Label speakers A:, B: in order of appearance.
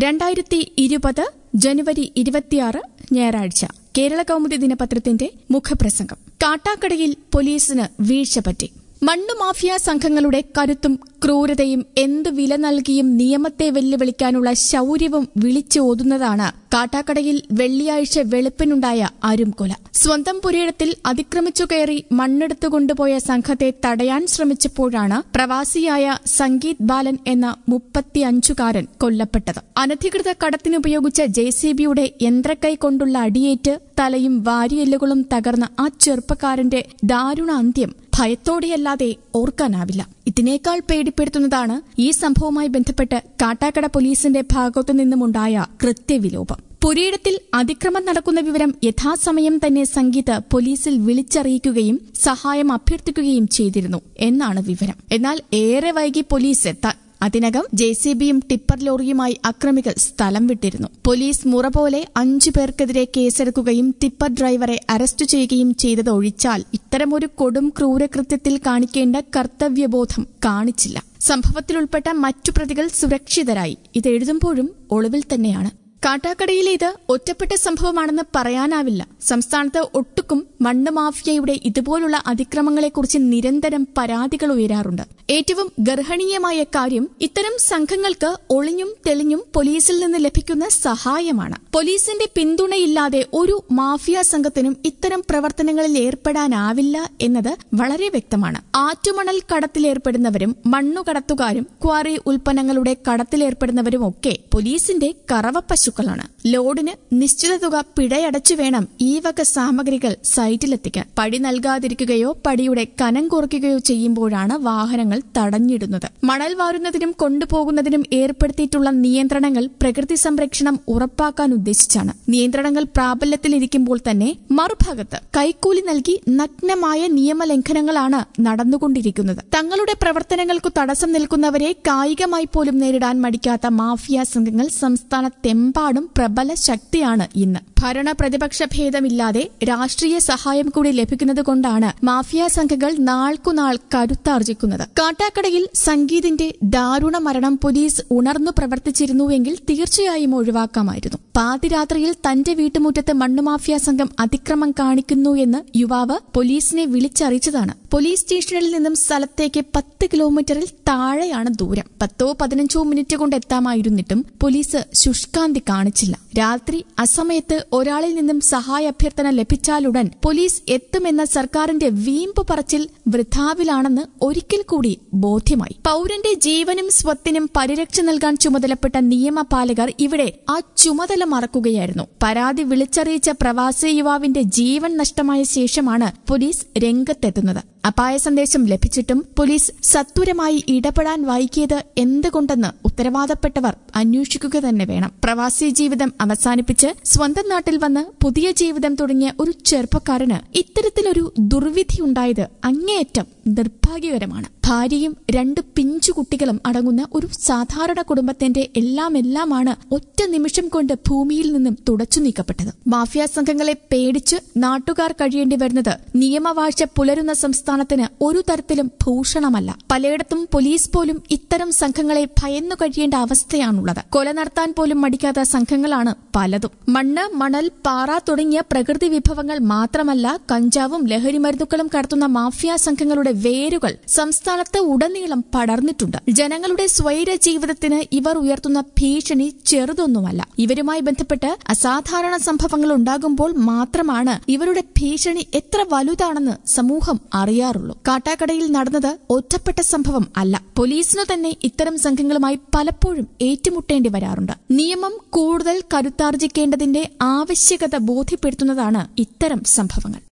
A: രണ്ടായിരത്തി ഇരുപത് ജനുവരി ഇരുപത്തിയാറ് ഞായറാഴ്ച കേരള കൗമുദി ദിനപത്രത്തിന്റെ മുഖപ്രസംഗം കാട്ടാക്കടയിൽ പോലീസിന് വീഴ്ച പറ്റി മണ്ണു മാഫിയ സംഘങ്ങളുടെ കരുത്തും ക്രൂരതയും എന്തു വില നൽകിയും നിയമത്തെ വെല്ലുവിളിക്കാനുള്ള ശൌര്യവും വിളിച്ചോതുന്നതാണ് കാട്ടാക്കടയിൽ വെള്ളിയാഴ്ച വെളുപ്പിനുണ്ടായ അരുംകൊല സ്വന്തം പുരയിടത്തിൽ അതിക്രമിച്ചു കയറി മണ്ണെടുത്തു കൊണ്ടുപോയ സംഘത്തെ തടയാൻ ശ്രമിച്ചപ്പോഴാണ് പ്രവാസിയായ സംഗീത് ബാലൻ എന്ന മുപ്പത്തിയഞ്ചുകാരൻ കൊല്ലപ്പെട്ടത് അനധികൃത കടത്തിനുപയോഗിച്ച ജെ സി ബിയുടെ യന്ത്രക്കൈ കൊണ്ടുള്ള അടിയേറ്റ് തലയും വാരിയെല്ലുകളും തകർന്ന ആ ചെറുപ്പക്കാരന്റെ ദാരുണ അന്ത്യം ഭയത്തോടെയല്ലാതെ ഓർക്കാനാവില്ല ഇതിനേക്കാൾ പേടിപ്പെടുത്തുന്നതാണ് ഈ സംഭവവുമായി ബന്ധപ്പെട്ട് കാട്ടാക്കട പോലീസിന്റെ ഭാഗത്തു നിന്നുമുണ്ടായ കൃത്യവിലോപം പുരയിടത്തിൽ അതിക്രമം നടക്കുന്ന വിവരം യഥാസമയം തന്നെ സംഗീത് പോലീസിൽ വിളിച്ചറിയിക്കുകയും സഹായം അഭ്യർത്ഥിക്കുകയും ചെയ്തിരുന്നു എന്നാണ് വിവരം എന്നാൽ ഏറെ വൈകി പോലീസ് എത്താൻ അതിനകം ജെ സി ബിയും ടിപ്പർ ലോറിയുമായി അക്രമികൾ സ്ഥലം വിട്ടിരുന്നു പോലീസ് മുറ പോലെ അഞ്ചു പേർക്കെതിരെ കേസെടുക്കുകയും ടിപ്പർ ഡ്രൈവറെ അറസ്റ്റ് ചെയ്യുകയും ചെയ്തത് ഒഴിച്ചാൽ ഇത്തരമൊരു കൊടും ക്രൂരകൃത്യത്തിൽ കാണിക്കേണ്ട കർത്തവ്യബോധം കാണിച്ചില്ല സംഭവത്തിലുൾപ്പെട്ട മറ്റു പ്രതികൾ സുരക്ഷിതരായി ഇത് എഴുതുമ്പോഴും ഒളിവിൽ തന്നെയാണ് കാട്ടാക്കടയിലെ ഇത് ഒറ്റപ്പെട്ട സംഭവമാണെന്ന് പറയാനാവില്ല സംസ്ഥാനത്ത് ഒട്ടുക്കും മണ്ണ് മാഫിയയുടെ ഇതുപോലുള്ള അതിക്രമങ്ങളെക്കുറിച്ച് നിരന്തരം പരാതികൾ ഉയരാറുണ്ട് ഏറ്റവും ഗർഹണീയമായ കാര്യം ഇത്തരം സംഘങ്ങൾക്ക് ഒളിഞ്ഞും തെളിഞ്ഞും പോലീസിൽ നിന്ന് ലഭിക്കുന്ന സഹായമാണ് പോലീസിന്റെ പിന്തുണയില്ലാതെ ഒരു മാഫിയ സംഘത്തിനും ഇത്തരം പ്രവർത്തനങ്ങളിൽ ഏർപ്പെടാനാവില്ല എന്നത് വളരെ വ്യക്തമാണ് ആറ്റുമണൽ കടത്തിലേർപ്പെടുന്നവരും മണ്ണുകടത്തുകാരും ക്വാറി ഉൽപ്പന്നങ്ങളുടെ കടത്തിലേർപ്പെടുന്നവരും ഒക്കെ പോലീസിന്റെ കറവപ്പശുക്കളാണ് ലോഡിന് നിശ്ചിത തുക പിഴയടച്ചു വേണം ഈ വക സാമഗ്രികൾ സൈറ്റിലെത്തിക്കാൻ പടി നൽകാതിരിക്കുകയോ പടിയുടെ കനം കുറയ്ക്കുകയോ ചെയ്യുമ്പോഴാണ് വാഹനങ്ങൾ തടഞ്ഞിടുന്നത് മണൽ വാരുന്നതിനും കൊണ്ടുപോകുന്നതിനും ഏർപ്പെടുത്തിയിട്ടുള്ള നിയന്ത്രണങ്ങൾ പ്രകൃതി സംരക്ഷണം ഉറപ്പാക്കാൻ ഉദ്ദേശിച്ചാണ് നിയന്ത്രണങ്ങൾ പ്രാബല്യത്തിലിരിക്കുമ്പോൾ തന്നെ മറുഭാഗത്ത് കൈക്കൂലി നൽകി നഗ്നമായ നിയമലംഘനങ്ങളാണ് നടന്നുകൊണ്ടിരിക്കുന്നത് തങ്ങളുടെ പ്രവർത്തനങ്ങൾക്കു തടസ്സം നിൽക്കുന്നവരെ കായികമായി പോലും നേരിടാൻ മടിക്കാത്ത മാഫിയ സംഘങ്ങൾ സംസ്ഥാനത്തെമ്പാടും പ്രബല ശക്തിയാണ് ഇന്ന് ഭരണ പ്രതിപക്ഷ ഭേദമില്ലാതെ രാഷ്ട്രീയ സഹായം കൂടി ലഭിക്കുന്നതുകൊണ്ടാണ് മാഫിയ സംഘങ്ങൾ നാൾക്കുനാൾ കരുത്താർജിക്കുന്നത് കാട്ടാക്കടയിൽ സംഗീതിന്റെ ദാരുണ മരണം പോലീസ് ഉണർന്നു പ്രവർത്തിച്ചിരുന്നുവെങ്കിൽ തീർച്ചയായും ഒഴിവാക്കാമായിരുന്നു പാതിരാത്രിയിൽ തന്റെ വീട്ടുമുറ്റത്ത് മണ്ണുമാഫിയ സംഘം അതിക്രമം കാണിക്കുന്നു എന്ന് യുവാവ് പോലീസിനെ വിളിച്ചറിയിച്ചതാണ് പോലീസ് സ്റ്റേഷനിൽ നിന്നും സ്ഥലത്തേക്ക് പത്ത് കിലോമീറ്ററിൽ താഴെയാണ് ദൂരം പത്തോ പതിനഞ്ചോ മിനിറ്റ് കൊണ്ട് എത്താമായിരുന്നിട്ടും പോലീസ് ശുഷ്കാന്തി കാണിച്ചില്ല രാത്രി അസമയത്ത് ഒരാളിൽ നിന്നും സഹായ അഭ്യർത്ഥന ലഭിച്ചാലുടൻ പോലീസ് എത്തുമെന്ന സർക്കാരിന്റെ വീമ്പ് പറച്ചിൽ വൃഥാവിലാണെന്ന് ഒരിക്കൽ കൂടി ബോധ്യമായി പൌരന്റെ ജീവനും സ്വത്തിനും പരിരക്ഷ നൽകാൻ ചുമതലപ്പെട്ട നിയമപാലകർ ഇവിടെ ആ ചുമതല മറക്കുകയായിരുന്നു പരാതി വിളിച്ചറിയിച്ച പ്രവാസി യുവാവിന്റെ ജീവൻ നഷ്ടമായ ശേഷമാണ് പോലീസ് രംഗത്തെത്തുന്നത് അപായ സന്ദേശം ലഭിച്ചിട്ടും പോലീസ് സത്വരമായി ഇടപെടാൻ വൈകിയത് എന്തുകൊണ്ടെന്ന് ഉത്തരവാദപ്പെട്ടവർ അന്വേഷിക്കുക തന്നെ വേണം പ്രവാസി ജീവിതം അവസാനിപ്പിച്ച് സ്വന്തം നാട്ടിൽ വന്ന് പുതിയ ജീവിതം തുടങ്ങിയ ഒരു ചെറുപ്പക്കാരന് ഇത്തരത്തിലൊരു ദുർവിധി ഉണ്ടായത് അങ്ങേയറ്റം നിർഭാഗ്യകരമാണ് ഭാര്യയും രണ്ട് പിഞ്ചു കുട്ടികളും അടങ്ങുന്ന ഒരു സാധാരണ കുടുംബത്തിന്റെ എല്ലാം എല്ലാമാണ് ഒറ്റ നിമിഷം കൊണ്ട് ഭൂമിയിൽ നിന്നും തുടച്ചു നീക്കപ്പെട്ടത് മാഫിയ സംഘങ്ങളെ പേടിച്ച് നാട്ടുകാർ കഴിയേണ്ടി വരുന്നത് നിയമവാഴ്ച പുലരുന്ന സംസ്ഥാനത്തിന് ഒരു തരത്തിലും ഭൂഷണമല്ല പലയിടത്തും പോലീസ് പോലും ഇത്തരം സംഘങ്ങളെ ഭയന്നു കഴിയേണ്ട അവസ്ഥയാണുള്ളത് കൊല നടത്താൻ പോലും മടിക്കാത്ത സംഘങ്ങളാണ് പലതും മണ്ണ് മണൽ പാറ തുടങ്ങിയ പ്രകൃതി വിഭവങ്ങൾ മാത്രമല്ല കഞ്ചാവും ലഹരിമരുന്നുക്കളും കടത്തുന്ന മാഫിയ സംഘങ്ങളുടെ വേരുകൾ സംസ്ഥാനത്ത് ഉടനീളം പടർന്നിട്ടുണ്ട് ജനങ്ങളുടെ സ്വൈര ജീവിതത്തിന് ഇവർ ഉയർത്തുന്ന ഭീഷണി ചെറുതൊന്നുമല്ല ഇവരുമായി ബന്ധപ്പെട്ട് അസാധാരണ സംഭവങ്ങൾ ഉണ്ടാകുമ്പോൾ മാത്രമാണ് ഇവരുടെ ഭീഷണി എത്ര വലുതാണെന്ന് സമൂഹം അറിയാറുള്ളൂ കാട്ടാക്കടയിൽ നടന്നത് ഒറ്റപ്പെട്ട സംഭവം അല്ല പോലീസിനു തന്നെ ഇത്തരം സംഘങ്ങളുമായി പലപ്പോഴും ഏറ്റുമുട്ടേണ്ടി വരാറുണ്ട് നിയമം കൂടുതൽ കരുത്താർജിക്കേണ്ടതിന്റെ ആവശ്യകത ബോധ്യപ്പെടുത്തുന്നതാണ് ഇത്തരം സംഭവങ്ങൾ